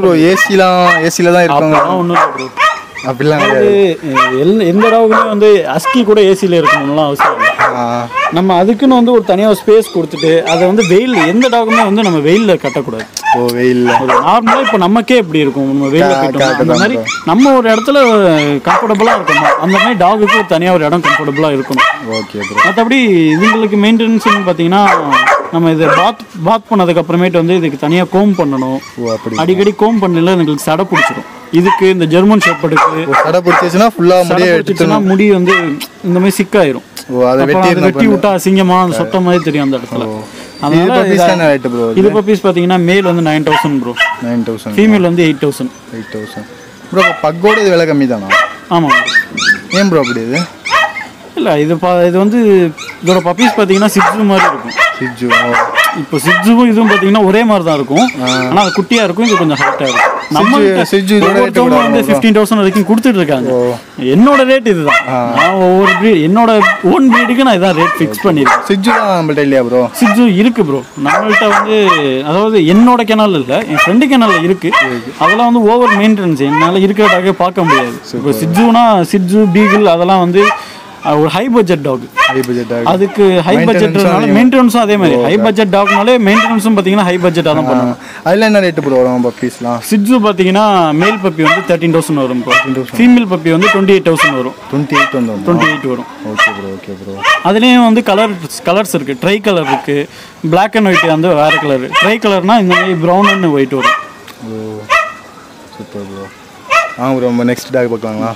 ப்ரோ ஏசிலாம் ஏசியில் தான் இருக்காங்க அப்பெல்லாம் ஒன்றும் இல்லை ப்ரோ அப்படிலாம் அது எந்த எந்த டாகுமே வந்து அஸ்கி கூட ஏசியில் இருக்கணும்லாம் அவசியம் இல்லை ஆ, நம்ம அதுக்குன்னு வந்து ஒரு தனியாக ஸ்பேஸ் கொடுத்துட்டு அதை வந்து வெயில் எந்த டாகுமே வந்து நம்ம வெயிலில் கட்டக்கூடாது ஓ வெயில்ல ஒரு நார்மலாக இப்போ நமக்கே எப்படி இருக்கும் நம்ம வெயிலில் கா- கட்டணும் correct அந்த தான் மாதிரி நம்ம ஒரு இடத்துல கம்ஃபர்டபுளாக இருக்கணும் அந்த மாதிரி டாகுக்கு ஒரு தனியாக ஒரு இடம் கம்ஃபர்டபுளாக இருக்கணும் ஓகே ப்ரோ மற்றபடி இதுங்களுக்கு மெயின்டெனன்ஸ்னு பார்த்தீங்கன்னா நம்ம இதை பாத் பாத் பண்ணதுக்கு அப்புறமேட்டு வந்து இதுக்கு தனியாக கோம் பண்ணணும் ஓ அப்படி அடிக்கடி கோம் பண்ணல எங்களுக்கு சடை பிடிச்சிரும் இதுக்கு இந்த ஜெர்மன் ஷெப்பர்டுக்கு ஓ கடை பிடிச்சிச்சுன்னா ஃபுல்லாக சடை முடிய பிடிச்சிச்சுன்னா முடி வந்து இந்த மாதிரி சிக்காயிரும் ஓ அதை அப்புறம் வெட்டி அதை வெட்டி விட்டா அசிங்கமா அந்த சொத்த மாதிரி தெரியும் அந்த இடத்துல இது அதனால பீஸ் தானே ரேட்டு ப்ரோ இது பப்பீஸ் பார்த்தீங்கன்னா மேல் வந்து nine thousand bro nine thousand female வந்து eight thousand eight thousand bro பக்கோட இது விலை கம்மி தானா ஆமாம் ஏன் ப்ரோ அப்படி இது இல்லை இது பா இது வந்து இதோட பப்பீஸ் பார்த்தீங்கன்னா சிப்ஸு மாதிரி இருக்கும் சிஜு இப்போ சிப்ஸும் இதுவும் பார்த்தீங்கன்னா ஒரே மாதிரி தான் இருக்கும் ஆனால் அது குட்டியாக இருக்கும் இது கொஞ்சம் ஹைட்டாக இருக்கும் நம்ம சிஜு இதோட ரேட்டு ஒவ்வொருத்தவங்க வந்து ஃபிஃப்டீன் தௌசண்ட் வரைக்கும் கொடுத்துட்டு இருக்காங்க என்னோட ரேட் இதுதான் நான் ஒவ்வொரு breed என்னோட ஓன் ப்ரீடுக்கு நான் இதான் ரேட் ஃபிக்ஸ் பண்ணியிருக்கேன் சிஜுலாம் நம்மள்ட்ட இல்லையா ப்ரோ சிட்ஜு இருக்கு ப்ரோ நம்மள்ட்ட வந்து அதாவது என்னோட கிணல் இல்லை என் ஃப்ரெண்டு கிணல்ல இருக்கு அதெல்லாம் வந்து ஓவர் மெயின்டெனன்ஸ் என்னால் இருக்கிறதாக பார்க்க முடியாது இப்போ சிட்ஜுனா சிட்ஜு பீகிள் அதெல்லாம் வந்து அஹ், ஒரு high budget dog high budget அதுக்கு ஹை பட்ஜெட்னால மெயின்டெனன்ஸும் அதே மாதிரி ஹை பட்ஜெட் டாக்னாலே மெயின்டெனன்ஸும் பார்த்தீங்கன்னா ஹை பட்ஜெட்டாக தான் பண்ணணும் அதில் என்ன ரேட்டு ப்ரோ வரும் பப்பீஸ்லாம் சிட்ஜு பார்த்தீங்கன்னா மேல் பப்பி வந்து தேர்ட்டின் தௌசண்ட் வரும் ப்ரோ ஃபீமேல் பப்பி வந்து டுவெண்ட்டி எயிட் தௌசண்ட் வரும் டுவெண்ட்டி எயிட் வந்து டுவெண்ட்டி எயிட் வரும் ஓகே ப்ரோ ஓகே ப்ரோ அதுலேயும் வந்து கலர் கலர்ஸ் இருக்குது ட்ரை கலர் இருக்குது Black அண்ட் ஒயிட் வந்து வேறு கலர் ட்ரை கலர்னால் இந்த மாதிரி ப்ரௌன் அண்ட் ஒயிட் வரும் ஓ சூப்பர் ப்ரோ ஆ ப்ரோ நம்ம நெக்ஸ்ட் டாக் பார்க்கலாங்களா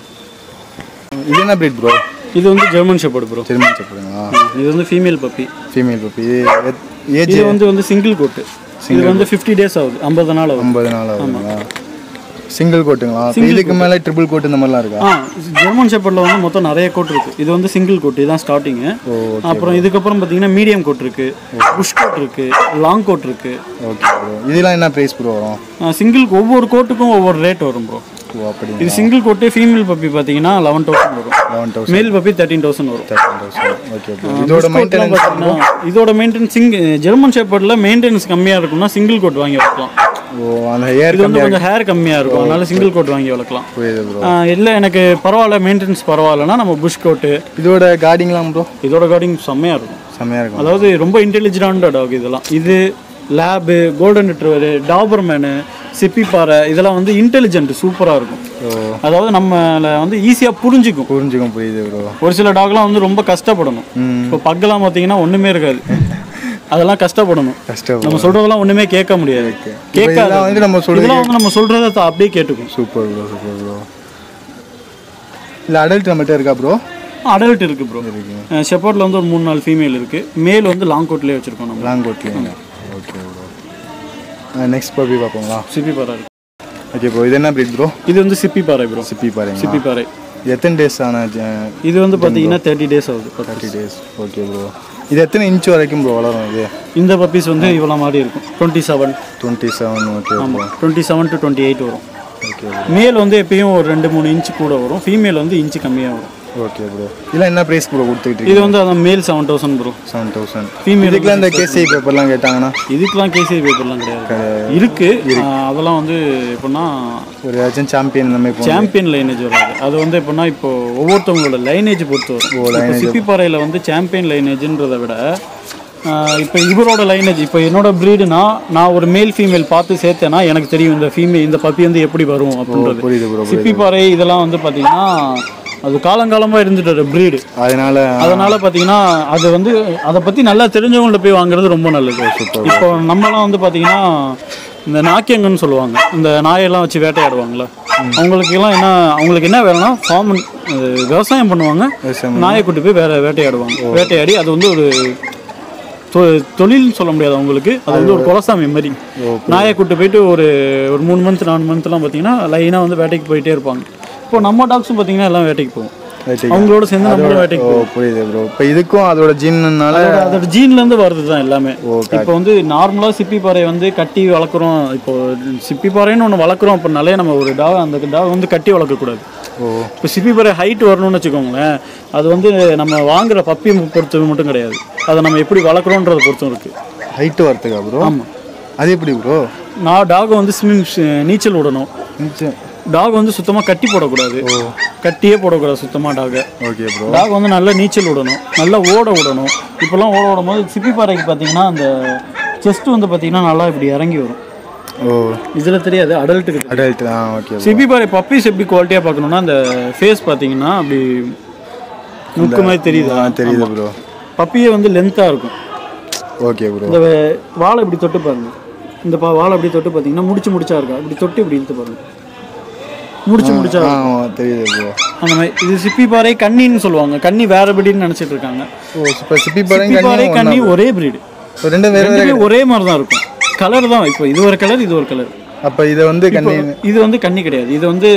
இது என்ன breed ப்ரோ இது வந்து ஜெர்மன் ஷெப்பர்ட் ப்ரோ திரும்ப சொல்லுங்களா இது வந்து female puppy female puppy age இது வந்து வந்து சிங்கிள் கோட்டு இது வந்து ஃபிஃப்டி டேஸ் ஆகுது ஐம்பது நாள் ஆகுது ஐம்பது நாள் ஆகுதுங்களா சிங்கிள் கோட்டுங்களா அப்ப இதுக்கு மேலே ட்ரிபிள் கோட் இந்த மாதிரிலாம் இருக்கா ஆ ஜெர்மன் ஷெப்பர்டில் வந்து மொத்தம் நிறைய கோட் இருக்குது இது வந்து சிங்கிள் கோட் இதுதான் ஸ்டார்டிங்கு ஓ அப்புறம் இதுக்கப்புறம் பார்த்தீங்கன்னா மீடியம் கோட் இருக்குது புஷ் கோட் இருக்குது லாங் கோட் இருக்குது ஓகே ப்ரோ இதெல்லாம் என்ன ப்ரைஸ் ப்ரோ வரும் சிங்கிள் ஒவ்வொரு கோட்டுக்கும் ஒவ்வொரு ரேட் வரும் ப்ரோ ஓ அப்படி இது சிங்கிள் கோட்டு ஃபீமேல் பப்பி பார்த்தீங்கன்னா லெவன் தௌசண்ட் வரும் eleven thousand male puppy thirteen thousand வரும் தேர்ட்டின் தௌசண்ட் ஓகே ப்ரோ இதோட Bush coat லாம் மெயின்டெனன்ஸ் பார்த்தீங்கன்னா, இதோட மெயின்டெனன்ஸ் சிங் ஜெர்மன் ஷெப்பர்டில் மெயின்டெனன்ஸ் கம்மியாக இருக்கும்னா சிங்கிள் கோட் வாங்கி வளர்க்கலாம் ஓ அந்த ஹேர் இது வந்து கொஞ்சம் ஹேர் கம்மியாக இருக்கும் அதனால சிங்கிள் கோட் வாங்கி வளர்க்கலாம் புரியுது ப்ரோ ஆ, இல்லை எனக்கு பரவாயில்ல மெயின்டெனன்ஸ் பரவாயில்லனா நம்ம புஷ் கோட்டு இதோட கார்டிங்லாம் ப்ரோ இதோட கார்டிங் செம்மையாக இருக்கும் செம்மையாக இருக்கும் அதாவது ரொம்ப இன்டெலிஜென்டான டாக் இதெல்லாம் இது lab golden retriever Doberman Chippiparai இதெல்லாம் வந்து இன்டெலிஜென்ட் சூப்பராக இருக்கும் ஓ அதாவது நம்மளை வந்து ஈஸியாக புரிஞ்சுக்கும் புரிஞ்சுக்கும் புரியுது ப்ரோ ஒரு சில டாக்லாம் வந்து ரொம்ப கஷ்டப்படணும் ம் இப்போ பக்கெல்லாம் பார்த்தீங்கன்னா ஒன்றுமே இருக்காது அதெல்லாம் கஷ்டப்படணும் கஷ்டம் நம்ம சொல்றதெல்லாம் ஒண்ணுமே கேட்க முடியாது கேட்காது இதெல்லாம் வந்து நம்ம சொல்றது இதெல்லாம் வந்து நம்ம சொல்றத த- அப்படியே கேட்டுக்கும் சூப்பர் ப்ரோ சூப்பர் ப்ரோ இல்லை அடல்ட் நம்மகிட்ட இருக்கா ப்ரோ அடல்ட் இருக்கு ப்ரோ ஷெப்பர்ட்ல வந்து ஒரு மூணு நாலு ஃபீமேல் இருக்கு மேல் வந்து லாங் கோட்லேயே வச்சிருக்கோம் நம்ம லாங் கோட்லேங்க ஓகே ப்ரோ நெக்ஸ்ட் பப்பி பார்ப்போங்களா சிப்பி பாறை இருக்கு ஓகே ப்ரோ இது என்ன breed ப்ரோ இது வந்து சிப்பி பாறை ப்ரோ சிப்பி பாருங்க சிப்பி பாறை இது எத்தனை டேஸ் ஆன இது வந்து பார்த்தீங்கன்னா தேர்ட்டி டேஸ் ஆகுது தேர்ட்டி டேஸ் ஓகே ப்ரோ இது எத்தனை இன்ச் வரைக்கும் ப்ரோ வளரும் இது இந்த பப்பீஸ் வந்து இவ்வளோ மாதிரி இருக்கும் twenty seven twenty seven okay bro twenty seven to twenty eight வரும் ஓகே ப்ரோ மேல் வந்து எப்பயும் ஒரு ரெண்டு மூணு இன்ச் கூட வரும் ஃபீமேல் வந்து இன்ச் கம்மியாக வரும் ஓகே ப்ரோ இதெல்லாம் என்ன ப்ரைஸ் ப்ரோ கொடுத்துக்கிட்டு இது வந்து அதான் male seven thousand bro seven thousand Female இதுக்கெல்லாம் இந்த கேசிஐ பேப்பர்லாம் கேட்டாங்கன்னா இதுக்கெல்லாம் கேசிஐ பேப்பர்லாம் கிடையாது இருக்கு ஆஹ் அதெல்லாம் வந்து எப்படின்னா ஒரு ஏதாச்சும் சாம்பியன் இந்த மாதிரி போகணும் சாம்பியன் லைனேஜ் வராது அது வந்து எப்படின்னா இப்போ ஒவ்வொருத்தவங்களோட லைனேஜ் பொறுத்து வரும் இப்போ சிப்பிப்பாறையில் வந்து சாம்பியன் லைனேஜ்ன்றதை விட ஆஹ் இப்போ இவரோட லைனேஜ் இப்போ என்னோட ப்ரீடுனா நான் ஒரு மேல் ஃபீமேல் பார்த்து சேர்த்தேன்னா எனக்கு தெரியும் இந்த ஃபீமேல் இந்த பப்பி வந்து எப்படி வரும் அப்படின்றது புரியுது ப்ரோ சிப்பிப்பாறை இதெல்லாம் வந்து பார்த்தீங்கன்னா அது காலங்காலமாக இருந்துட்டு ப்ரீடு அதனால அதனால பார்த்தீங்கன்னா அது வந்து அதை பற்றி நல்லா தெரிஞ்சவங்கள்ட்ட போய் வாங்குறது ரொம்ப நல்லது இப்போ நம்மலாம் வந்து பார்த்தீங்கன்னா இந்த நாக்கியங்கன்னு சொல்லுவாங்க இந்த நாயெல்லாம் வச்சு வேட்டையாடுவாங்கல்ல அவங்களுக்கு எல்லாம் என்ன அவங்களுக்கு என்ன வேலைன்னா ஃபார்ம் விவசாயம் பண்ணுவாங்க விவசாயம் நாயை கூட்டு போய் வேற வேட்டையாடுவாங்க வேட்டையாடி அது வந்து ஒரு தொ- தொழில்னு சொல்ல முடியாது அவங்களுக்கு அது வந்து ஒரு குலசாமி மாதிரி நாயை கூட்டு போயிட்டு ஒரு ஒரு மூணு மந்த் நாலு மந்த்லாம் பார்த்தீங்கன்னா லைனாக வந்து வேட்டைக்கு போயிட்டே இருப்பாங்க இப்போ நம்ம டாக்ஸும் பார்த்தீங்கன்னா எல்லாம் வேட்டைக்கு போவோம் வேட்டைக்கு. அவங்களோட சேர்ந்து நம்மளும் வேட்டைக்கு ஓ புரியுது ப்ரோ இப்போ இதுக்கும் அதோட ஜீன்னால அதோட அதோட ஜீன்ல இருந்து வருது தான் எல்லாமே இப்போ வந்து நார்மலா சிப்பி பாறை வந்து கட்டி வளர்க்குறோம் இப்போ சிப்பி பாறைன்னு ஒன்று வளர்க்குறோம் அப்படின்னாலே நம்ம ஒரு டாக் அந்த டாக் வந்து கட்டி வளர்க்கக்கூடாது ஓ இப்போ சிப்பி பாறை ஹைட் வரணும்னு வச்சுக்கோங்களேன் அது வந்து நம்ம வாங்குற பப்பி பொறுத்தது மட்டும் கிடையாது அதை நம்ம எப்படி வளர்க்குறோன்றதை பொறுத்தும் இருக்கு ஹைட்டு வரத்துக்கா ப்ரோ ஆமாம் அது எப்படி ப்ரோ நான் டாக் வந்து ஸ்விம்மிங் நீச்சல் விடணும் டாக் வந்து சுத்தமாக கட்டி போடக்கூடாது கட்டியே போடக்கூடாது சுத்தமாக டாகை ஓகே ப்ரோ டாக் வந்து நல்லா நீச்சல் விடணும் நல்லா ஓட விடணும் இப்போல்லாம் ஓட விடும் போது சிப்பி பாறைக்கு பார்த்தீங்கன்னா அந்த செஸ்ட் வந்து பார்த்தீங்கன்னா நல்லா இப்படி இறங்கி வரும் ஓ இதில் தெரியாது அடல்ட்டுக்கு அடல்ட் ஆ ஓகே சிபி பாறை பப்பீஸ் எப்படி குவாலிட்டியாக பார்க்கணுன்னா அந்த ஃபேஸ் பார்த்தீங்கன்னா அப்படி முக்கு மாதிரி தெரியுதா ஆ தெரியுது ப்ரோ பப்பியே வந்து லென்த்தாக இருக்கும் ஓகே ப்ரோ இந்த வே- வாழை இப்படி தொட்டு பாருங்க இந்த பா வாழை இப்படி தொட்டு பார்த்தீங்கன்னா முடிச்சு முடிச்சா இருக்கா இப்படி தொட்டு இப்படி இழுத்து பாருங்க முடிச்சு முடிச்சா ஆ தெரியுது ப்ரோ அந்த மாதிரி இது சிப்பி பாறை கன்னின்னு சொல்லுவாங்க கன்னி வேறபடின்னு நினச்சிட்டு இருக்காங்க ஓ இப்போ சிப்பி சிப்பி பாறை பாருங்க கன்னி ஒரே பிரீடு ரெண்டும் வேற ரெண்டுமே ஒரே மாதிரி தான் இருக்கும் கலர் தான் இப்போ இது ஒரு கலர் இது ஒரு கலர் அப்போ இதை வந்து கண்ணி இது வந்து கன்னி கிடையாது இது வந்து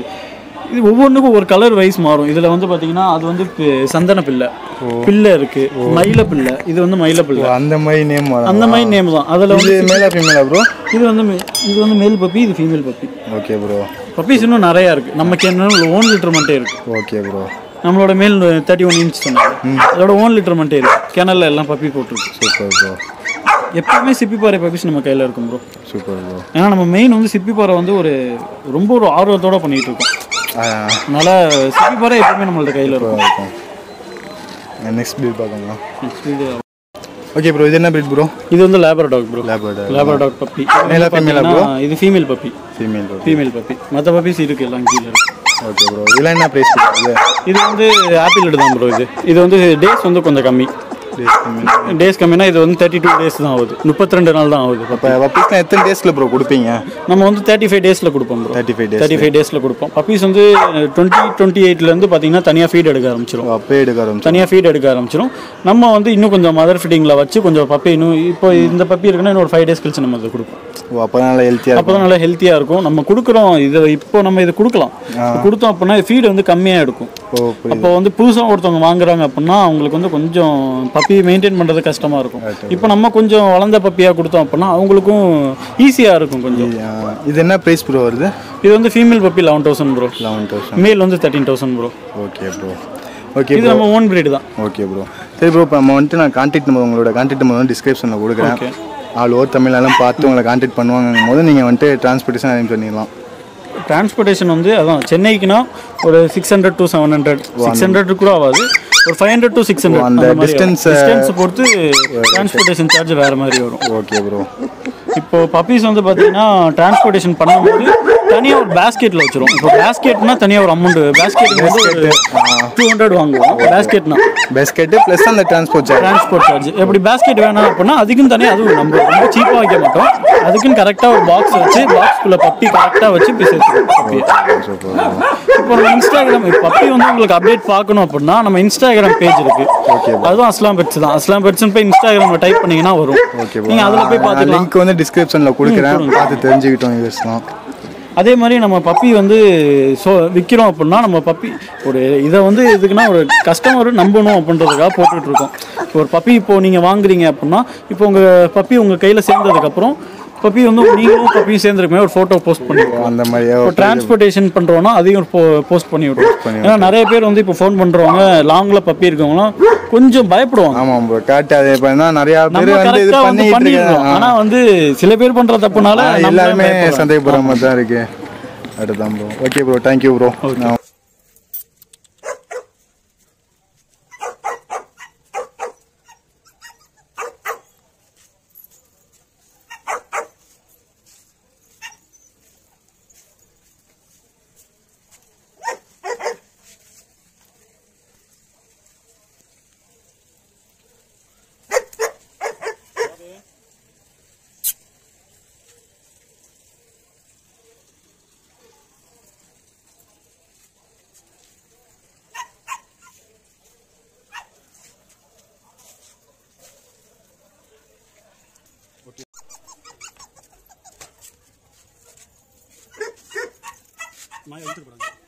இது ஒவ்வொன்றுக்கும் ஒரு கலர் வைஸ் மாறும் இதுல வந்து பாத்தீங்கன்னா அது வந்து பி- சந்தன பிள்ளை பிள்ளை இருக்கு மயில பிள்ளை இது வந்து மயில பிள்ளை அந்த மாதிரி நேம் வரும் அந்த மாதிரி நேம் தான் அதுல வந்து இது மேலா ஃபீமேலா ப்ரோ இது வந்து மே- இது வந்து மேல் பப்பி இது female puppy okay bro puppies இன்னும் நிறைய இருக்கு நமக்கு என்ன ஓன் லிட்டர் மட்டும் இருக்கு ஓகே ப்ரோ நம்மளோட மேல் தேர்ட்டி ஒன் இன்ச் சொன்னாங்க அதோட ஓன் லிட்டர் மட்டும் இருக்கு கிணல்ல எல்லாம் பப்பி போட்டிருக்கு சூப்பர் ப்ரோ எப்பவுமே சிப்பி பாறை பப்பீஸ் நம்ம கையில இருக்கும் ப்ரோ சூப்பர் ப்ரோ ஏன்னா நம்ம மெயின் வந்து சிப்பி பாறை வந்து ஒரு ரொம்ப ஒரு ஆர்வத்தோட பண்ணிட்டு இருக்கோம் அதனால சிப்பி பாறை எப்பவுமே நம்மளோட கையில இருக்கும் இருக்கும் நெக்ஸ்ட் பீட் பார்க்கலாம் Next இது ஓகே ப்ரோ இது என்ன பீட் ப்ரோ இது வந்து Labrador dog bro Labrador Labrador dog puppy Male ஆ, female ஆ bro? இது female puppy female bro female puppy மற்ற பப்பீஸ் இருக்கு எல்லாம் கீழே இருக்கு ஓகே ப்ரோ இதெல்லாம் என்ன ப்ரைஸ் பண்ணுறது இது வந்து ஆப்பிள் தான் ப்ரோ இது இது வந்து டேஸ் வந்து கொஞ்சம் கம்மி டேஸ் கம்மினா இது வந்து தேர்ட்டி டூ டேஸ் தான் ஆகுது முப்பத்தி ரெண்டு நாள் தான் ஆகுது இப்போ பப்பீஸ்லாம் எத்தனை டேஸில் ப்ரோ கொடுப்பீங்க நம்ம வந்து தேர்ட்டி ஃபைவ் டேஸில் கொடுப்போம் bro thirty five days thirty five டேஸில் கொடுப்போம் பப்பீஸ் வந்து டுவெண்ட்டி டுவெண்ட்டி எயிட்லேருந்து பார்த்தீங்கன்னா தனியாக ஃபீட் எடுக்க ஆரம்பிச்சிடும் அப்பயே எடுக்க ஆரம்பிச்சு தனியாக ஃபீட் எடுக்க ஆரம்பிச்சிடும் நம்ம வந்து இன்னும் கொஞ்சம் மதர் ஃபீடிங்கில் வச்சு கொஞ்சம் பப்பி இன்னும் இப்போ இந்த பப்பி இருக்குன்னா இன்னும் ஒரு ஃபைவ் டேஸ் கழிச்சு நம்ம அதை கொடுப்போம் ஓ அப்போ நல்லா ஹெல்த்தியாக அப்போ தான் நல்லா ஹெல்த்தியாக இருக்கும் நம்ம கொடுக்குறோம் இதை இப்போ நம்ம இது கொடுக்கலாம் கொடுத்தோம் அப்படின்னா ஃபீடு வந்து கம்மியாக எடுக்கும் ஓ புரியுது அப்போ வந்து புதுசாக ஒருத்தவங்க வாங்குறாங்க அப்படின்னா அவங்களுக்கு வந்து கொஞ்சம் பப்பி மெயின்டைன் பண்ணுறது கஷ்டமாக இருக்கும் இப்போ நம்ம கொஞ்சம் வளர்ந்த பப்பியாக கொடுத்தோம் அப்படின்னா அவங்களுக்கும் ஈஸியாக இருக்கும் கொஞ்சம் ஆ, இது என்ன ப்ரைஸ் ப்ரோ வருது இது வந்து female puppy eleven thousand bro eleven thousand male வந்து thirteen thousand bro okay bro okay இது நம்ம ஓன் பிரீடு தான் ஓகே ப்ரோ சரி ப்ரோ இப்போ நம்ம வந்துட்டு நான் கான்டாக்ட் நம்பர் உங்களோட கான்டாக்ட் நம்பர் வந்து டிஸ்கிரிப்ஷனில் கொடுக்குறேன் Okay. ஆல் ஓவர் தமிழ்லாம் பார்த்து உங்களை கான்டாக்ட் பண்ணுவாங்கும் போது நீங்கள் வந்துட்டு டிரான்ஸ்போர்ட்டேஷன் அரேஞ்ச் பண்ணிடலாம் டிரான்ஸ்போர்ட்டேஷன் வந்து அதான் சென்னைக்குனா ஒரு six hundred to seven hundred six hundred கூட ஆகாது ஒரு five hundred to six hundred அந்த அந்த distance, டிஸ்டன்ஸ் டிஸ்டன்ஸ் பொறுத்து டிரான்ஸ்போர்ட்டேஷன் சார்ஜ் வேறு மாதிரி வரும் ஓகே ப்ரோ இப்போ பப்பீஸ் வந்து பார்த்தீங்கன்னா டிரான்ஸ்போர்ட்டேஷன் பண்ணும்போது தனியாக ஒரு பேஸ்கெட்டில் வச்சிரும் இப்போ பேஸ்கெட்னா தனியாக ஒரு அமௌண்ட் பேஸ்கெட் வந்து ஒரு டூ ஹண்ட்ரட் வாங்குவோம் பேஸ்கெட்னா பெஸ்கெட்டு ப்ளஸ் அந்த டிரான்ஸ்போர்ட் சார்ஜ் டிரான்ஸ்போர்ட் சார்ஜ் எப்படி பேஸ்கெட் வேணாம் அப்படின்னா அதுக்கும் தனியாக அதுவும் நம்ம ரொம்ப சீப்பாக வைக்க மாட்டோம் அதுக்குன்னு கரெக்டாக ஒரு பாக்ஸ் வச்சு பாக்ஸ்குள்ளே பப்பி கரெக்டாக வச்சு இப்படி சேர்த்துக்கணும் பப்பியை சூப்பர் இப்போ நம்ம இன்ஸ்டாகிராம் பப்பி வந்து உங்களுக்கு அப்டேட் பார்க்கணும் அப்படின்னா நம்ம இன்ஸ்டாகிராம் பேஜ் இருக்கு Okay, அதுவும் அஸ்லாம் பெட்ஸ் தான் அஸ்லாம் பெட்ஸ்னு போய் இன்ஸ்டாகிராம்ல டைப் பண்ணீங்கன்னா வரும் ஓகே நீங்க அதுல போய் பார்த்துக்கலாம் லிங்க் வந்து டிஸ்கிரிப்ஷனில் கொடுக்குறேன் பார்த்து தெரிஞ்சுக்கிட்டோம் யூஸ்லாம் அதே மாதிரி நம்ம பப்பி வந்து ஸோ விற்கிறோம் அப்படின்னா நம்ம பப்பி ஒரு இதை வந்து எதுக்குன்னா ஒரு கஸ்டமர் நம்பணும் அப்படின்றதுக்காக போட்டுட்டு இருக்கோம் இப்போ ஒரு பப்பி இப்போ நீங்கள் வாங்குறீங்க அப்படின்னா இப்போ உங்கள் பப்பி உங்கள் கையில் சேர்ந்ததுக்கப்புறம் பப்பி வந்து நீங்களும் பப்பியும் சேர்ந்துருக்குமே ஒரு ஃபோட்டோ போஸ்ட் பண்ணிடுவோம் அந்த மாதிரி இப்போ டிரான்ஸ்போர்ட்டேஷன் பண்ணுறோன்னா அதையும் போஸ்ட் பண்ணி விடுவோம் ஏன்னா நிறைய பேர் வந்து இப்போ ஃபோன் பண்ணுறவங்க லாங்கில் பப்பி இருக்கவங்களாம் கொஞ்சம் பயப்படுவாங்க ஆமாம் ப்ரோ கரெக்டாக அதே பண்ணா நிறையா பேர் நம்ம வந்து இது கரெக்டாக வந்து பண்ணிட்டு பண்ணிடுறோம் இருக்காங்க ஆனால் வந்து சில பேர் பண்ணுற தப்புனால ஆ, நம்மளே எல்லாருமே பயப்படுறோம். சந்தேகப்படுற மாதிரி தான் இருக்கு அதுதான் bro okay bro thank you bro நான் எடுத்துக்கிறேன்